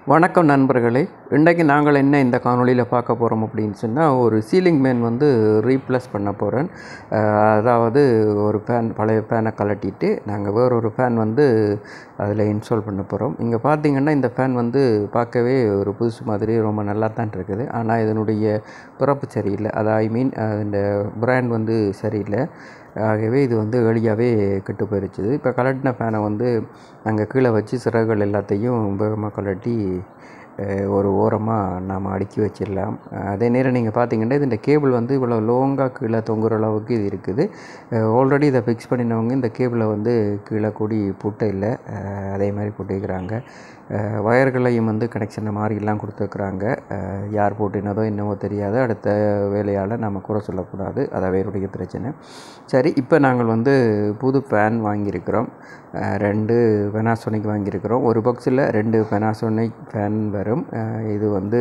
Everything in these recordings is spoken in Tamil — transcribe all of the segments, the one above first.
வணக்கம் நண்பர்களே இன்றைக்கு நாங்கள் என்ன இந்த காணொளியில் பார்க்க போகிறோம் அப்படின்னு சொன்னால் ஒரு சீலிங் மேன் வந்து ரீப்ளேஸ் பண்ண போகிறேன் அதாவது ஒரு ஃபேன் பழைய ஃபேனை கலட்டிட்டு நாங்கள் வேறொரு ஃபேன் வந்து அதில் இன்ஸ்டால் பண்ண போகிறோம் இங்கே பார்த்தீங்கன்னா இந்த ஃபேன் வந்து பார்க்கவே ஒரு புதுசு மாதிரி ரொம்ப நல்லா தான் இருக்குது ஆனால் இதனுடைய பிறப்பு சரியில்லை அது ஐ மீன் இந்த பிராண்ட் வந்து சரியில்லை ஆகவே இது வந்து எளியாகவே கெட்டு போயிருச்சுது இப்போ கலட்டின ஃபேனை வந்து நாங்கள் கீழே வச்சு சிறகுகள் எல்லாத்தையும் வேகமாக கலட்டி அஹ், ஒரு ஓரமாக நாம் அடுக்கி வச்சிடலாம் அஹ், அதே நேரம் நீங்கள் பார்த்தீங்கன்னா இந்த கேபிள் வந்து இவ்வளோ லோங்காக கீழே தொங்குற அளவுக்கு இது இருக்குது ஆல்ரெடி இதை ஃபிக்ஸ் பண்ணினவங்க இந்த கேபிளை வந்து கீழே கூடி புட்டை இல்லை அஹ், அதே மாதிரி போட்டுக்கிறாங்க வயர்களையும் வந்து கனெக்ஷனை மாதிரிலாம் கொடுத்துருக்குறாங்க அஹ், யார் போட்டினதோ என்னவோ தெரியாது அடுத்த வேலையால் நம்ம குறை சொல்லக்கூடாது அது அவருடைய பிரச்சனை சரி இப்போ நாங்கள் வந்து புது ஃபேன் வாங்கியிருக்கிறோம் அஹ், ரெண்டு பெனாசோனிக் வாங்கியிருக்கிறோம் ஒரு பாக்ஸில் ரெண்டு பெனாசோனிக் ஃபேன் வரும் அஹ், இது வந்து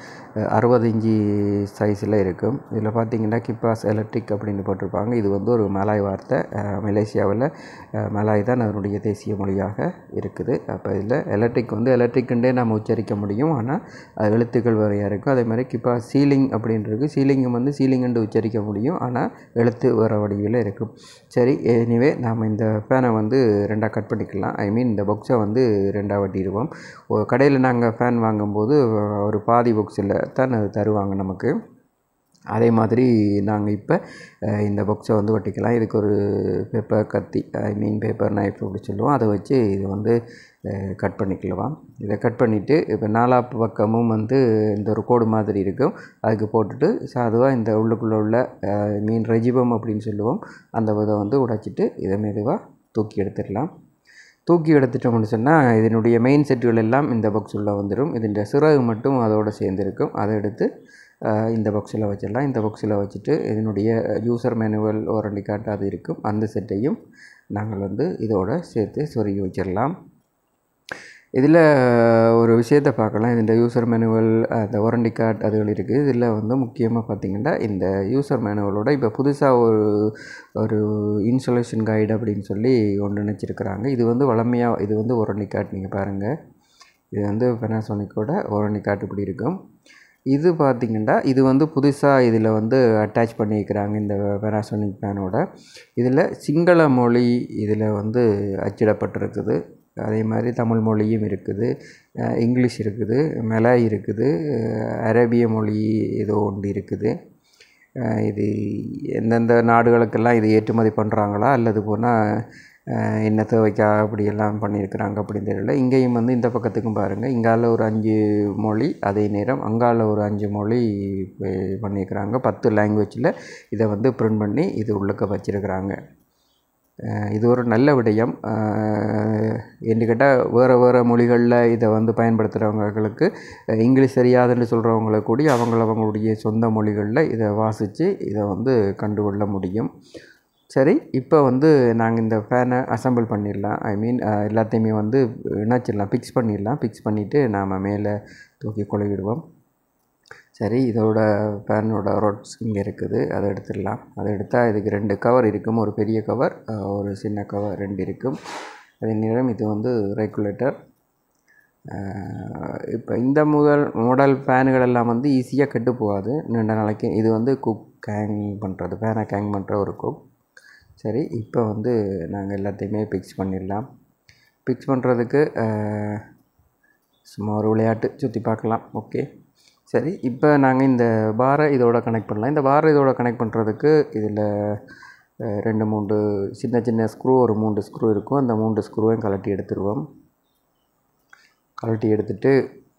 அறுபது இன்ச்சி சைஸில் இருக்கும் இதில் பார்த்தீங்கன்னா கிப்பாஸ் எலக்ட்ரிக் அப்படின்னு போட்டிருப்பாங்க இது வந்து ஒரு மலாய் வார்த்தை அஹ், மலேசியாவில் அஹ், மலாய் தான் அதனுடைய தேசிய மொழியாக இருக்குது அப்போ இதில் எலக்ட்ரிக் வந்து எலக்ட்ரிக்குண்டே நம்ம உச்சரிக்க முடியும் ஆனால் அது எழுத்துக்கள் வரையாக இருக்கும் அதே மாதிரி கிப்பா சீலிங் அப்படின்றது சீலிங்கும் வந்து சீலிங்குண்டு உச்சரிக்க முடியும் ஆனால் எழுத்து வேறு வடிவில் இருக்கும் சரி எனிவே நாம் இந்த ஃபேனை வந்து ரெண்டாக கட் பண்ணிக்கலாம் ஐ மீன் இந்த பாக்ஸை வந்து ரெண்டாக வெட்டிடுவோம் கடையில் நாங்கள் ஃபேன் வாங்கும்போது ஒரு பாதி பாக்ஸில் தான் அது தருவாங்க நமக்கு அதே மாதிரி நாங்கள் இப்போ அஹ், இந்த பாக்ஸை வந்து ஒட்டிக்கலாம் இதுக்கு ஒரு பேப்பர் கத்தி ஐ மீன் பேப்பர் நைஃப் அப்படி சொல்லுவோம் அதை வச்சு இது வந்து கட் பண்ணிக்கலாம் இதை கட் பண்ணிவிட்டு இப்போ நாலா பக்கமும் வந்து இந்த ஒரு கோடு மாதிரி இருக்கும் அதுக்கு போட்டுட்டு சாதுவாக இந்த உள்ளுக்குள்ளே உள்ள மீன் ரெஜிபம் அப்படின்னு சொல்லுவோம் அந்த இதை வந்து உடைச்சிட்டு இதை மெதுவாக தூக்கி எடுத்துடலாம் தூக்கி எடுத்துட்டோம்னு சொன்னால் இதனுடைய மெயின் செட்டுகள் எல்லாம் இந்த பாக்ஸ் உள்ள வந்துடும் இதனுடைய சிறகு மட்டும் அதோடு சேர்ந்துருக்கும் அதை எடுத்து அஹ், இந்த பாக்ஸில் வச்சிடலாம் இந்த பாக்ஸில் வச்சுட்டு இதனுடைய யூசர் மேனுவல் வாரண்டி கார்டு அது இருக்கும் அந்த செட்டையும் நாங்கள் வந்து இதோட சேர்த்து சொருகி வச்சிடலாம் இதில் ஒரு விஷயத்தை பார்க்கலாம் இந்த யூசர் மேனுவல் அந்த வாரண்டி கார்டு அதுகள் இருக்குது இதில் வந்து முக்கியமாக பார்த்திங்கன்னா இந்த யூசர் மேனுவலோட இப்போ புதுசாக ஒரு ஒரு இன்ஸ்டாலேஷன் கைடு அப்படின்னு சொல்லி ஒன்று நினச்சிருக்கிறாங்க இது வந்து வளமையாக இது வந்து வாரண்டி கார்டு நீங்கள் பாருங்கள் இது வந்து பெனாசோனிக்கோட வாரண்டி கார்டு இப்படி இருக்கும் இது பார்த்திங்கன்னா இது வந்து புதுசாக இதில் வந்து அட்டாச் பண்ணியிருக்கிறாங்க இந்த பெனாசோனிக் ஃபேனோட இதில் சிங்கள மொழி இதில் வந்து அச்சிடப்பட்டிருக்குது அதே மாதிரி தமிழ் மொழியும் இருக்குது அஹ் இங்கிலீஷ் இருக்குது மலாய் இருக்குது அஹ் அரேபிய மொழி ஏதோ ஒன்று இருக்குது அஹ் இது எந்தெந்த நாடுகளுக்கெல்லாம் இது ஏற்றுமதி பண்ணுறாங்களா அல்லது போனால் என்ன தேவைக்கா அப்படியெல்லாம் பண்ணியிருக்கிறாங்க அப்படின்னு தெரியல இங்கேயும் வந்து இந்த பக்கத்துக்கும் பாருங்கள் இங்கால ஒரு அஞ்சு மொழி அதே நேரம் அங்கால ஒரு அஞ்சு மொழி பே- பண்ணியிருக்கிறாங்க பத்து லாங்குவேஜில் இதை வந்து பிரிண்ட் பண்ணி இது உள்ளக்க வச்சிருக்கிறாங்க அஹ் இது ஒரு நல்ல விடயம் அஹ் என்று கேட்டால் வேறு வேறு மொழிகளில் இதை வந்து பயன்படுத்துகிறவங்களுக்கு அஹ் இங்கிலீஷ் தெரியாதுன்னு சொல்கிறவங்களுக்கு கூடி அவங்கள அவங்களுடைய சொந்த மொழிகளில் இதை வாசித்து இதை வந்து கண்டுகொள்ள முடியும் சரி இப்போ வந்து நாங்கள் இந்த ஃபேனை அசெம்பிள் பண்ணிடலாம் ஐ மீன் எல்லாத்தையுமே வந்து இணைச்சிடலாம் ஃபிக்ஸ் பண்ணிடலாம் ஃபிக்ஸ் பண்ணிவிட்டு நாம் மேலே தூக்கி கொழுவிடுவோம் சரி இதோட ஃபேனோட ரோட்ஸ் இங்கே இருக்குது அதை எடுத்துடலாம் அதை எடுத்தால் இதுக்கு ரெண்டு கவர் இருக்கும் ஒரு பெரிய கவர் ஒரு சின்ன கவர் ரெண்டு இருக்கும் அதே நேரம் இது வந்து ரெகுலேட்டர் இப்போ இந்த முதல் மாடல் ஃபேனுகள் எல்லாம் வந்து ஈஸியாக கெட்டு போகாது நீண்ட நாளைக்கு இது வந்து குக் கேங் பண்ணுறது ஃபேனை கேங் பண்ணுற ஒரு குக் சரி இப்போ வந்து நாங்கள் எல்லாத்தையுமே ஃபிக்ஸ் பண்ணிடலாம் ஃபிக்ஸ் பண்ணுறதுக்கு சும்மா ஒரு விளையாட்டு சுற்றி பார்க்கலாம் ஓகே சரி இப்போ நாங்கள் இந்த பாரை இதோட கனெக்ட் பண்ணலாம் இந்த பாரை இதோட கனெக்ட் பண்ணுறதுக்கு இதில் அஹ், ரெண்டு மூன்று சின்ன சின்ன ஸ்க்ரூ ஒரு மூன்று ஸ்க்ரூ இருக்கும் அந்த மூன்று ஸ்க்ரூவையும் கழட்டி எடுத்துருவோம் கழட்டி எடுத்துட்டு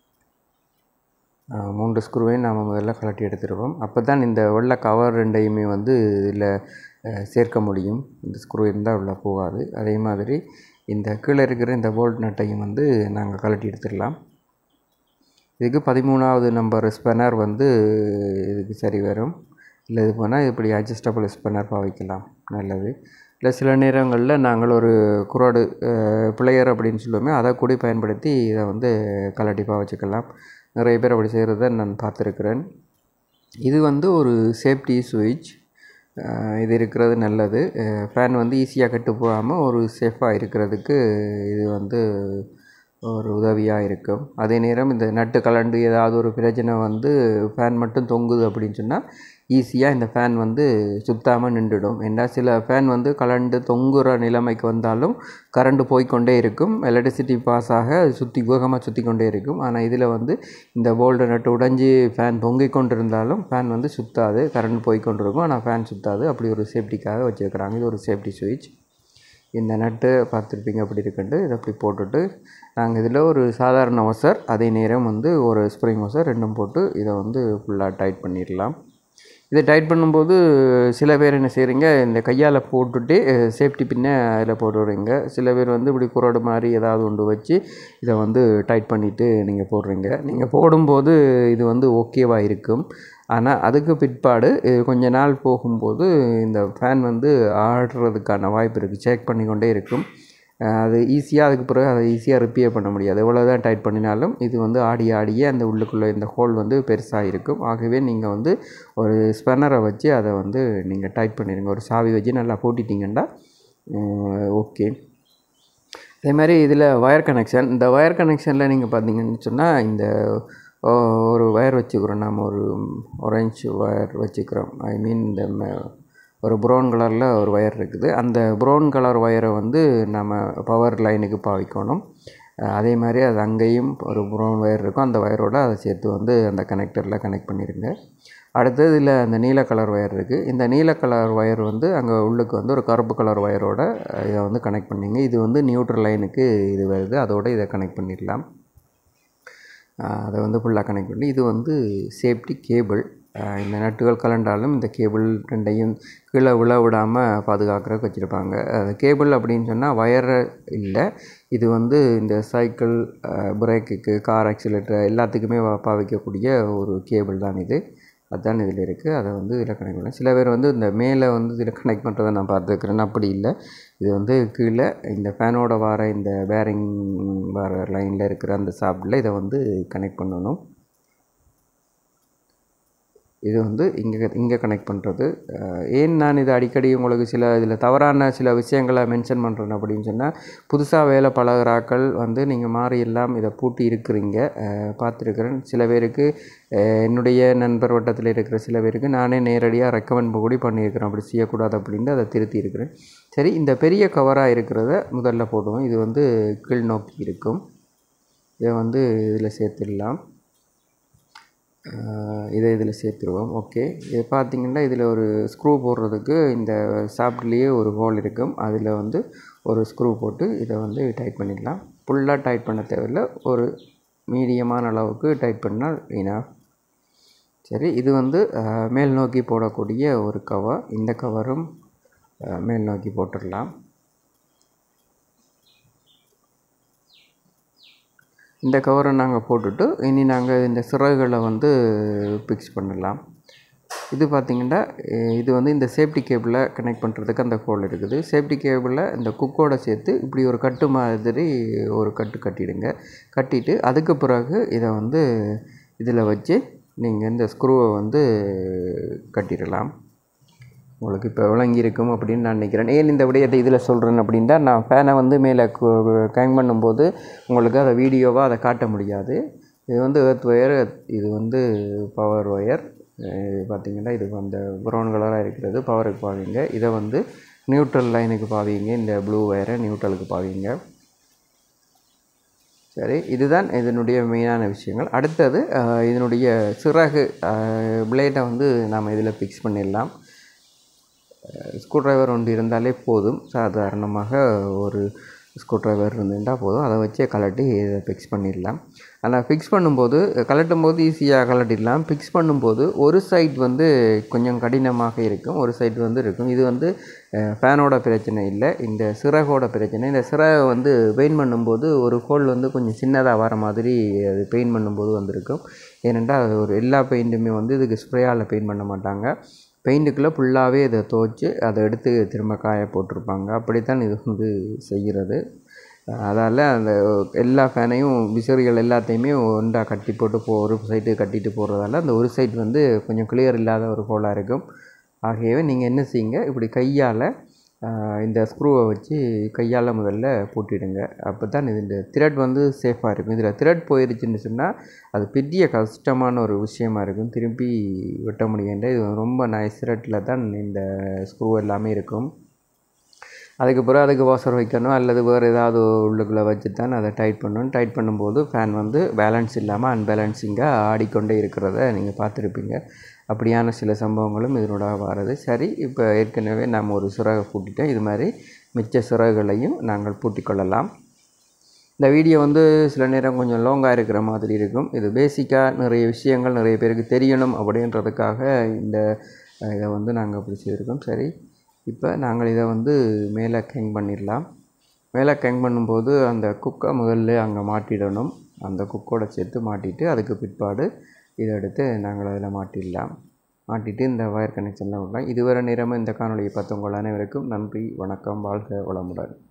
அஹ், மூன்று ஸ்க்ரூவையும் நாம் முதல்ல கழட்டி எடுத்துருவோம் அப்போ தான் இந்த வெள்ளை கவர் ரெண்டையுமே வந்து இதில் அஹ், சேர்க்க முடியும் இந்த ஸ்க்ரூ இருந்தால் உள்ள போகாது அதே மாதிரி இந்த கீழே இருக்கிற இந்த போல்ட் நட்டையும் வந்து நாங்கள் கழட்டி எடுத்துடலாம் இதுக்கு பதிமூணாவது நம்பர் ஸ்பெனர் வந்து இதுக்கு சரி வரும் இல்லை இது போனால் இப்படி அட்ஜஸ்டபிள் ஸ்பெனர் பாவிக்கலாம் நல்லது இல்லை சில நேரங்களில் நாங்கள் ஒரு குரோடு பிளேயர் அப்படின்னு சொல்லுவோமே அதை கூட பயன்படுத்தி இதை வந்து கலட்டி பாவிச்சுக்கலாம் நிறைய பேர் அப்படி செய்கிறத நான் பார்த்துருக்குறேன் இது வந்து ஒரு சேஃப்டி சுவிட்ச் இது இருக்கிறது நல்லது ஃபேன் வந்து ஈஸியாக கெட்டு போகாமல் ஒரு சேஃபாக இருக்கிறதுக்கு இது வந்து ஒரு உதவியாக இருக்கும் அதே நேரம் இந்த நட்டு கலண்டு ஏதாவது ஒரு பிரச்சனை வந்து ஃபேன் மட்டும் தொங்குது அப்படின்னு சொன்னால் ஈஸியாக இந்த ஃபேன் வந்து சுத்தாமல் நின்றுடும் ஏன்னா சில ஃபேன் வந்து கலண்டு தொங்குற நிலைமைக்கு வந்தாலும் கரண்ட் போய்க்கொண்டே இருக்கும் எலக்ட்ரிசிட்டி பாஸ் ஆக சுற்றி வேகமாக சுற்றி கொண்டே இருக்கும் ஆனால் இதில் வந்து இந்த போல்டு நட்டு உடைஞ்சி ஃபேன் தொங்கிக் கொண்டு இருந்தாலும் ஃபேன் வந்து சுத்தாது கரண்ட் போய்க்கொண்டு இருக்கும் ஆனால் ஃபேன் சுத்தாது அப்படி ஒரு சேஃப்டிக்காக வச்சுருக்கிறாங்க இது ஒரு சேஃப்டி சுவிட்ச் இந்த நட்டு பார்த்துருப்பீங்க அப்படி இருக்குன்ட்டு இதை அப்படி போட்டுட்டு நாங்கள் இதில் ஒரு சாதாரண ஒசர் அதே நேரம் வந்து ஒரு ஸ்ப்ரிங் ஒசர் ரெண்டும் போட்டு இதை வந்து ஃபுல்லாக டைட் பண்ணிடலாம் இதை டைட் பண்ணும்போது சில பேர் என்ன செய்கிறீங்க இந்த கையால் போட்டுட்டு சேஃப்டி பின்ன அதில் போட்டு விடுறீங்க சில பேர் வந்து இப்படி குரோடு மாதிரி ஏதாவது ஒன்று வச்சு இதை வந்து டைட் பண்ணிவிட்டு நீங்கள் போடுறீங்க நீங்கள் போடும்போது இது வந்து ஓகேவாக இருக்கும் ஆனால் அதுக்கு பிற்பாடு இது கொஞ்ச நாள் போகும்போது இந்த ஃபேன் வந்து ஆடுறதுக்கான வாய்ப்பு இருக்குது செக் பண்ணிக்கொண்டே இருக்கும் அது ஈஸியாக அதுக்கு பிறகு அதை ஈஸியாக ரிப்பேர் பண்ண முடியாது எவ்வளோ தான் டைட் பண்ணினாலும் இது வந்து ஆடி ஆடியே அந்த உள்ளுக்குள்ளே இந்த ஹோல் வந்து பெருசாக இருக்கும் ஆகவே நீங்கள் வந்து ஒரு ஸ்பென்னரை வச்சு அதை வந்து நீங்கள் டைட் பண்ணிடுங்க ஒரு சாவி வச்சு நல்லா பூட்டிட்டீங்கன்னா ஓகே அதே மாதிரி இதில் ஒயர் கனெக்ஷன் இந்த ஒயர் கனெக்ஷனில் நீங்கள் பார்த்தீங்கன்னு சொன்னால் இந்த ஒரு ஒயர் வச்சுக்கிறோம் நாம் ஒரு ஆரஞ்சு ஒயர் வச்சுக்கிறோம் ஐ மீன் இந்த ஒரு ப்ரௌன் கலரில் ஒரு ஒயர் இருக்குது அந்த ப்ரௌன் கலர் ஒயரை வந்து நம்ம பவர் லைனுக்கு பாவிக்கணும் அதே மாதிரி அது அங்கேயும் ஒரு ப்ரௌன் ஒயர் இருக்கும் அந்த ஒயரோடு அதை சேர்த்து வந்து அந்த கனெக்டரில் கனெக்ட் பண்ணிடுங்க அடுத்தது இதில் அந்த நீல கலர் ஒயர் இருக்குது இந்த நீல கலர் ஒயர் வந்து அங்கே உள்ளுக்கு வந்து ஒரு கருப்பு கலர் ஒயரோட இதை வந்து கனெக்ட் பண்ணிங்க இது வந்து நியூட்ரல் லைனுக்கு இது வருது அதோடு இதை கனெக்ட் பண்ணிடலாம் அதை வந்து ஃபுல்லாக கனெக்ட் பண்ணி இது வந்து சேஃப்டி கேபிள் இந்த நட்டுகள் கலண்டாலும் இந்த கேபிள் ரெண்டையும் கீழே விழ விடாமல் பாதுகாக்கிறதுக்கு வச்சுருப்பாங்க அது கேபிள் அப்படின்னு சொன்னால் வயர் இல்லை இது வந்து இந்த சைக்கிள் பிரேக்குக்கு கார் ஆக்சிலேட்டர் எல்லாத்துக்குமே பாவிக்கக்கூடிய ஒரு கேபிள் தான் இது அதுதான் இதில் இருக்குது அதை வந்து இதில் கனெக்ட் பண்ணலாம் சில பேர் வந்து இந்த மேலே வந்து இதில் கனெக்ட் பண்ணுறதை நான் பார்த்துருக்குறேன் அப்படி இல்லை இது வந்து கீழே இந்த ஃபேனோட வர இந்த பேரிங் வர லைனில் இருக்கிற அந்த சாப்பிடில் இதை வந்து கனெக்ட் பண்ணணும் இது வந்து இங்கே இங்கே கனெக்ட் பண்ணுறது ஏன் நான் இது அடிக்கடி உங்களுக்கு சில இதில் தவறான சில விஷயங்களை மென்ஷன் பண்ணுறேன் அப்படின்னு சொன்னால் புதுசாக வேலை பழகிறாக்கள் வந்து நீங்கள் மாறி எல்லாம் இதை பூட்டி இருக்கிறீங்க பார்த்துருக்குறேன் சில பேருக்கு என்னுடைய நண்பர் வட்டத்தில் இருக்கிற சில பேருக்கு நானே நேரடியாக ரெக்கமெண்ட் கூட பண்ணியிருக்கிறேன் அப்படி செய்யக்கூடாது அப்படின்ட்டு அதை திருத்தி இருக்கிறேன் சரி இந்த பெரிய கவராக இருக்கிறத முதல்ல போடுவோம் இது வந்து கீழ் நோக்கி இருக்கும் இதை வந்து இதில் சேர்த்துடலாம் இதை இதில் சேர்த்துருவோம் ஓகே இது பார்த்திங்கன்னா இதில் ஒரு ஸ்க்ரூ போடுறதுக்கு இந்த சாப்ட்லேயே ஒரு ஹோல் இருக்கும் அதில் வந்து ஒரு ஸ்க்ரூ போட்டு இதை வந்து டைட் பண்ணிடலாம் ஃபுல்லாக டைட் பண்ண தேவையில்லை ஒரு மீடியமான அளவுக்கு டைட் பண்ணால் வீணா சரி இது வந்து மேல் நோக்கி போடக்கூடிய ஒரு கவர் இந்த கவரும் மேல் நோக்கி போட்டுடலாம் இந்த கவரை நாங்கள் போட்டுட்டு இனி நாங்கள் இந்த சிறகுகளை வந்து ஃபிக்ஸ் பண்ணலாம் இது பார்த்திங்கன்னா இது வந்து இந்த சேஃப்டி கேபிளை கனெக்ட் பண்ணுறதுக்கு அந்த ஹோல் இருக்குது சேஃப்டி கேபிளை இந்த குக்கோட சேர்த்து இப்படி ஒரு கட்டு மாதிரி ஒரு கட்டு கட்டிடுங்க கட்டிட்டு அதுக்கு பிறகு இதை வந்து இதில் வச்சு நீங்கள் இந்த ஸ்க்ரூவை வந்து கட்டிடலாம் உங்களுக்கு இப்போ விளங்கியிருக்கும் அப்படின்னு நான் நினைக்கிறேன் ஏன் இந்த விடயத்தை இதில் சொல்கிறேன் அப்படின்ட்டா நான் ஃபேனை வந்து மேலே கேங் பண்ணும்போது உங்களுக்கு அதை வீடியோவாக அதை காட்ட முடியாது இது வந்து எர்த் ஒயர் இது வந்து பவர் ஒயர் இது பார்த்திங்கன்னா இது அந்த ப்ரௌன் கலராக இருக்கிறது பவருக்கு பாவீங்க இதை வந்து நியூட்ரல் லைனுக்கு பாவீங்க இந்த ப்ளூ ஒயரை நியூட்ரலுக்கு பாவீங்க சரி இதுதான் இதனுடைய மெயினான விஷயங்கள் அடுத்தது இதனுடைய சிறகு பிளேட்டை வந்து நாம் இதில் ஃபிக்ஸ் பண்ணிடலாம் ஸ்க்ரூ டிரைவர் ஒன்று இருந்தாலே போதும் சாதாரணமாக ஒரு ஸ்க்ரூ டிரைவர் இருந்துட்டால் போதும் அதை வச்சே கலட்டி இதை ஃபிக்ஸ் பண்ணிடலாம் ஆனால் ஃபிக்ஸ் பண்ணும்போது கலட்டும் போது ஈஸியாக கலட்டிடலாம் ஃபிக்ஸ் பண்ணும்போது ஒரு சைட் வந்து கொஞ்சம் கடினமாக இருக்கும் ஒரு சைடு வந்து இருக்கும் இது வந்து ஃபேனோட பிரச்சனை இல்லை இந்த சிறகோட பிரச்சனை இந்த சிறகை வந்து பெயிண்ட் பண்ணும்போது ஒரு ஹோல் வந்து கொஞ்சம் சின்னதாக வர மாதிரி அது பெயிண்ட் பண்ணும்போது வந்திருக்கும் ஏனென்றால் அது ஒரு எல்லா பெயிண்ட்டுமே வந்து இதுக்கு ஸ்ப்ரேயால் பெயிண்ட் பண்ண மாட்டாங்க பெயிண்ட்டுக்குள்ளே ஃபுல்லாகவே இதை துவைச்சி அதை எடுத்து திரும்ப காய போட்டிருப்பாங்க அப்படித்தான் இது வந்து செய்கிறது அதால் அந்த எல்லா ஃபேனையும் விசிறிகள் எல்லாத்தையுமே ஒன்றா கட்டி போட்டு போ ஒரு சைடு கட்டிட்டு போடுறதால அந்த ஒரு சைடு வந்து கொஞ்சம் கிளியர் இல்லாத ஒரு ஹோலாக இருக்கும் ஆகவே நீங்கள் என்ன செய்யுங்க இப்படி கையால் ஆஹ் இந்த ஸ்க்ரூவை வச்சு கையால் முதல்ல பூட்டிடுங்க அப்போ தான் இது இந்த த்ரெட் வந்து சேஃபாக இருக்கும் இதில் த்ரெட் போயிருச்சுன்னு சொன்னால் அது பெரிய கஷ்டமான ஒரு விஷயமா இருக்கும் திருப்பி வெட்ட முடியாது இது ரொம்ப நைஸ் த்ரெட்டில் தான் இந்த ஸ்க்ரூ எல்லாமே இருக்கும் அதுக்கு பிறகு அதுக்கு வாசர் வைக்கணும் அல்லது வேறு ஏதாவது உள்ளுக்குள்ளே வச்சு தான் அதை டைட் பண்ணணும் டைட் பண்ணும்போது ஃபேன் வந்து பேலன்ஸ் இல்லாமல் அன்பேலன்சிங்காக ஆடிக்கொண்டே இருக்கிறத நீங்கள் பார்த்துருப்பீங்க அப்படியான சில சம்பவங்களும் இதனோட வர்றது சரி இப்போ ஏற்கனவே நாம் ஒரு சிறகை பூட்டிட்டோம் இது மாதிரி மிச்ச சிறகுகளையும் நாங்கள் பூட்டிக்கொள்ளலாம் இந்த வீடியோ வந்து சில நேரம் கொஞ்சம் லாங்காக இருக்கிற மாதிரி இருக்கும் இது பேசிக்காக நிறைய விஷயங்கள் நிறைய பேருக்கு தெரியணும் அப்படின்றதுக்காக இந்த அஹ், இதை வந்து நாங்கள் அப்படி செய்திருக்கோம் சரி இப்போ நாங்கள் இதை வந்து மேலே கேங் பண்ணிடலாம் மேலே கேங் பண்ணும்போது அந்த குக்கை முதல்ல அங்கே மாட்டிடணும் அந்த குக்கோட சேர்த்து மாட்டிட்டு அதுக்கு பிற்பாடு இதை எடுத்து நாங்கள் அதில் மாட்டிடலாம் மாட்டிட்டு இந்த வயர் கனெக்ஷன்லாம் விடலாம் இதுவரை நேரமும் இந்த காணொலியை பார்த்தவங்கள் அனைவருக்கும் நன்றி வணக்கம் வாழ்க வளமுடன்